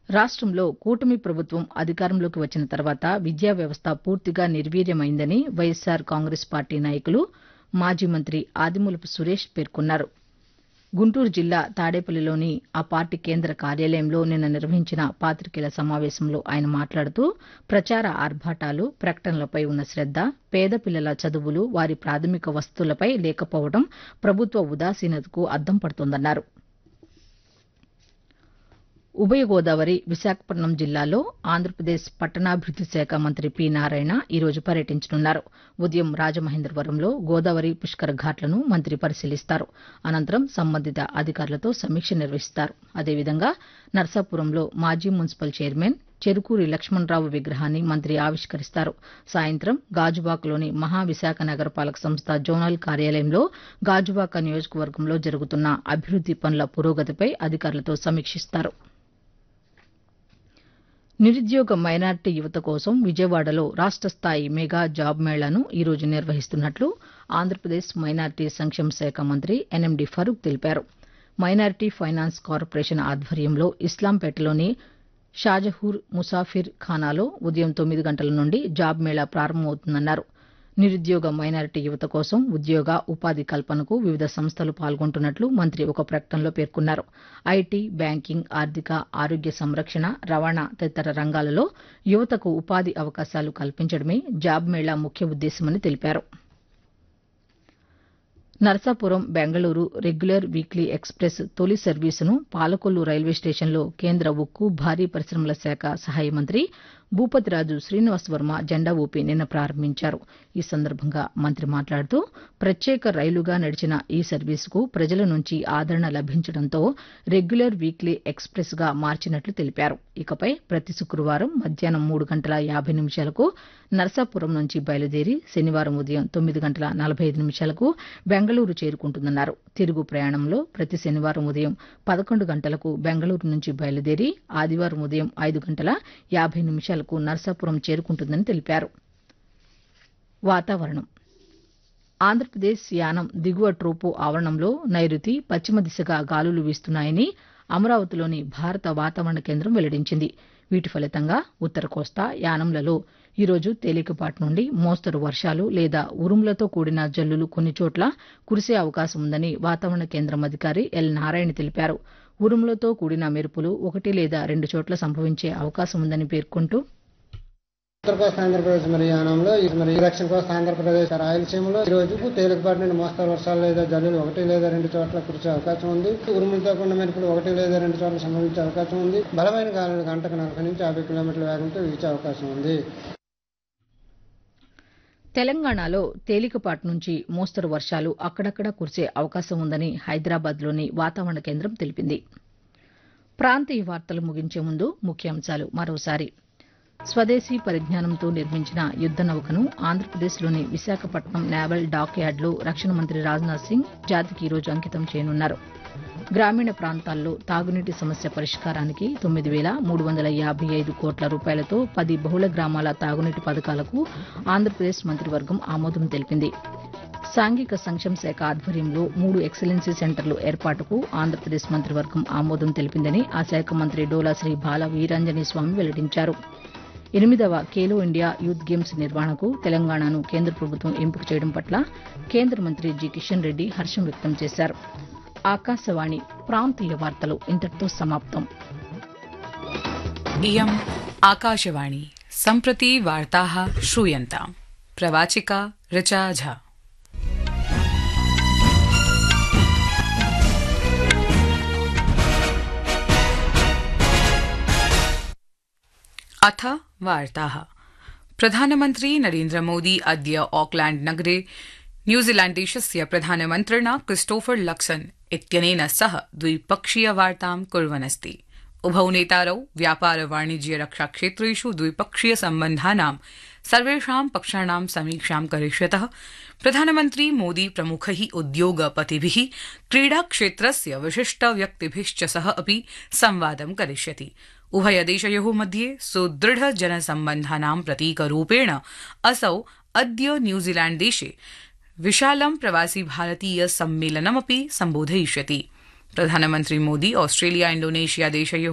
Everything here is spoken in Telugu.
రాష్టంలో కూటమి ప్రభుత్వం అధికారంలోకి వచ్చిన తర్వాత విద్యా వ్యవస్థ పూర్తిగా నిర్వీర్యమైందని వైఎస్సార్ కాంగ్రెస్ పార్టీ నాయకులు మాజీ మంత్రి ఆదిమూలపు సురేష్ పేర్కొన్నారు గుంటూరు జిల్లా తాడేపల్లిలోని ఆ పార్టీ కేంద్ర కార్యాలయంలో నిన్న నిర్వహించిన పాతికేయుల సమావేశంలో ఆయన మాట్లాడుతూ ప్రచార ఆర్భాటాలు ప్రకటనలపై ఉన్న శ్రద్ద పేద పిల్లల చదువులు వారి ప్రాథమిక వసతులపై లేకపోవడం ప్రభుత్వ ఉదాసీనతకు అద్దం పడుతోందన్నారు ఉభయ గోదావరి విశాఖపట్నం జిల్లాలో ఆంధ్రప్రదేశ్ పట్టణాభివృద్ది శాఖ మంత్రి పి నారాయణ ఈరోజు పర్యటించనున్నారు ఉదయం రాజమహేంద్రవరంలో గోదావరి పుష్కర ఘాట్లను మంత్రి పరిశీలిస్తారు అనంతరం సంబంధిత అధికారులతో సమీక్ష నిర్వహిస్తారు అదేవిధంగా నర్సాపురంలో మాజీ మున్సిపల్ చైర్మన్ చెరుకూరి లక్ష్మణరావు విగ్రహాన్ని మంత్రి ఆవిష్కరిస్తారు సాయంత్రం గాజువాకలోని మహావిశాఖ నగరపాలక సంస్థ జోనల్ కార్యాలయంలో గాజువాక నియోజకవర్గంలో జరుగుతున్న అభివృద్ది పనుల పురోగతిపై అధికారులతో సమీక్షిస్తారు నిరుద్యోగ మైనార్టీ యువత కోసం విజయవాడలో రాష్ట స్థాయి మెగా జాబ్ మేళాను ఈరోజు నిర్వహిస్తున్నట్లు ఆంధ్రప్రదేశ్ మైనార్టీ సంక్షేమ శాఖ మంత్రి ఎన్ఎండి ఫరూక్ తెలిపారు మైనార్టీ ఫైనాన్స్ కార్పొరేషన్ ఆధ్వర్యంలో ఇస్లాంపేటలోని షాజహూర్ ముసాఫిర్ ఖానాలో ఉదయం తొమ్మిది గంటల నుండి జాబ్ మేళా ప్రారంభమవుతుందన్నారు నిరుద్యోగ మైనారిటీ యువత కోసం ఉద్యోగ ఉపాధి కల్పనకు వివిధ సంస్థలు పాల్గొంటున్నట్లు మంత్రి ఒక ప్రకటనలో పేర్కొన్నారు ఐటీ బ్యాంకింగ్ ఆర్థిక ఆరోగ్య సంరక్షణ రవాణా తదితర రంగాలలో యువతకు ఉపాధి అవకాశాలు కల్పించడమే జాబ్ మేళా ముఖ్య ఉద్దేశమని తెలిపారు Narasapuram Bengaluru regular weekly express తొలి సర్వీసును పాలకొల్లు రైల్వే స్టేషన్లో కేంద్ర ఉక్కు భారీ పరిశ్రమల శాఖ సహాయ మంత్రి భూపతిరాజు శ్రీనివాస్ వర్మ జెండా ఊపి నిన్న ప్రారంభించారు ఈ సందర్భంగా మంత్రి మాట్లాడుతూ ప్రత్యేక రైలుగా నడిచిన ఈ సర్వీసుకు ప్రజల నుంచి ఆదరణ లభించడంతో రెగ్యులర్ వీక్లీ ఎక్స్ప్రెస్ గా మార్చినట్లు తెలిపారు ఇకపై ప్రతి శుక్రవారం మధ్యాహ్నం మూడు గంటల యాభై నిమిషాలకు నరసాపురం నుంచి బయలుదేరి శనివారం ఉదయం తొమ్మిది గంటల నలభై ఐదు నిమిషాలకు బెంగళూరు చేరుకుంటుందన్నారు తిరుగు ప్రయాణంలో ప్రతి శనివారం ఉదయం పదకొండు గంటలకు బెంగళూరు నుంచి బయలుదేరి ఆదివారం ఉదయం ఐదు గంటల యాభై నిమిషాలకు నర్సాపురం చేరుకుంటుందని తెలిపారు వాతావరణం ఆంధ్రప్రదేశ్ యానం దిగువ ట్రోపో ఆవరణంలో నైరుతి పశ్చిమ దిశగా గాలులు వీస్తున్నాయని అమరావతిలోని భారత వాతావరణ కేంద్రం వెల్లడించింది వీటి ఫలితంగా ఉత్తర కోస్తా యానంలలో ఈరోజు తేలికపాటి నుండి మోస్తరు వర్షాలు లేదా ఉరుములతో కూడిన జల్లులు కొన్ని చోట్ల కురిసే అవకాశం ఉందని వాతావరణ కేంద్రం అధికారి ఎల్ నారాయణ తెలిపారు ఉరుములతో కూడిన మెరుపులు ఒకటి లేదా రెండు చోట్ల సంభవించే అవకాశం ఉందని పేర్కొంటూ ఉత్తర కోస్తా ఆంధ్రప్రదేశ్ మరి యానంలో ఈ మరి దక్షిణ కోస్తా ఆంధ్రప్రదేశ్ రాయలసీమలో ఈ రోజుకు తేలికపాటి నుండి మోస్తరు వర్షాలు లేదా జల్లులు ఒకటి లేదా రెండు చోట్ల కురిసే అవకాశం ఉంది ఉరుములతో కూడిన మెరుపులు ఒకటి లేదా రెండు చోట్ల సంభవించే అవకాశం ఉంది బలమైన గాలులు గంటకు నలభై నుంచి యాభై కిలోమీటర్ల వేగంతో వీచే అవకాశం ఉంది తెలంగాణలో తేలికపాటి నుంచి మోస్తరు వర్షాలు అక్కడక్కడా కురిసే అవకాశం ఉందని హైదరాబాద్లోని వాతావరణ కేంద్రం తెలిపింది ప్రాంతీయ వార్తలు ముగించే ముందు ముఖ్యాంశాలు మరోసారి స్వదేశీ పరిజ్ఞానంతో నిర్మించిన యుద్ద నౌకను ఆంధ్రప్రదేశ్లోని విశాఖపట్నం నేవల్ డాక్ యార్డ్లో రక్షణ మంత్రి రాజ్నాథ్ సింగ్ జాతికి ఈరోజు అంకితం చేయనున్నారు గ్రామీణ ప్రాంతాల్లో తాగునీటి సమస్య పరిష్కారానికి తొమ్మిది వేల మూడు వందల యాభై ఐదు కోట్ల రూపాయలతో పది బహుళ గ్రామాల తాగునీటి పథకాలకు ఆంధ్రప్రదేశ్ మంత్రివర్గం ఆమోదం తెలిపింది సాంఘిక సంక్షేమ శాఖ ఆధ్వర్యంలో మూడు ఎక్సలెన్సీ సెంటర్లు ఏర్పాటుకు ఆంధ్రప్రదేశ్ మంత్రివర్గం ఆమోదం తెలిపిందని ఆ శాఖ మంత్రి డోలా శ్రీ బాల వీరాంజనేయ స్వామి వెల్లడించారు ఎనిమిదవ ఖేలో ఇండియా యూత్ గేమ్స్ నిర్వహణకు తెలంగాణను కేంద్ర ప్రభుత్వం ఎంపిక చేయడం పట్ల కేంద్ర మంత్రి జి కిషన్ రెడ్డి హర్షం వ్యక్తం చేశారు ఆకాశవాణి ప్రాంతీయ వార్తలు ఇంతటితో సమాప్తం इयम् आकाशवाणी सम्प्रति वार्ताः श्रूयन्ताम् प्रवाचिका ऋचा झा अथ वार्ताः प्रधानमन्त्री नरेन्द्रमोदी अद्य ऑकलैण्ड नगरे न्यूजीलैण्डदेशस्य प्रधानमन्त्रिणा क्रिस्टोफर लक्सन इत्यनेन सह द्विपक्षीय वार्तां कुर्वन्नस्ति उभौ नेतारौ व्यापार वाणिज्य रक्षा क्षेत्रेषु द्विपक्षीय सम्बन्धानां सर्वेषां पक्षाणां समीक्षां करिष्यतः प्रधानमन्त्री मोदी प्रमुखैः उद्योगपतिभिः क्रीडाक्षेत्रस्य विशिष्ट व्यक्तिभिश्च सह अपि संवादं करिष्यति उभयदेशयोः मध्ये सुदृढ जनसम्बन्धानां प्रतीकरूपेण असौ अद्य न्यूजीलैण्डदेशे विशालं प्रवासि भारतीय सम्मेलनमपि सम्बोधयिष्यति प्रधानमन्त्री मोदी ऑस्ट्रेलिया इण्डोनेशिया देशयो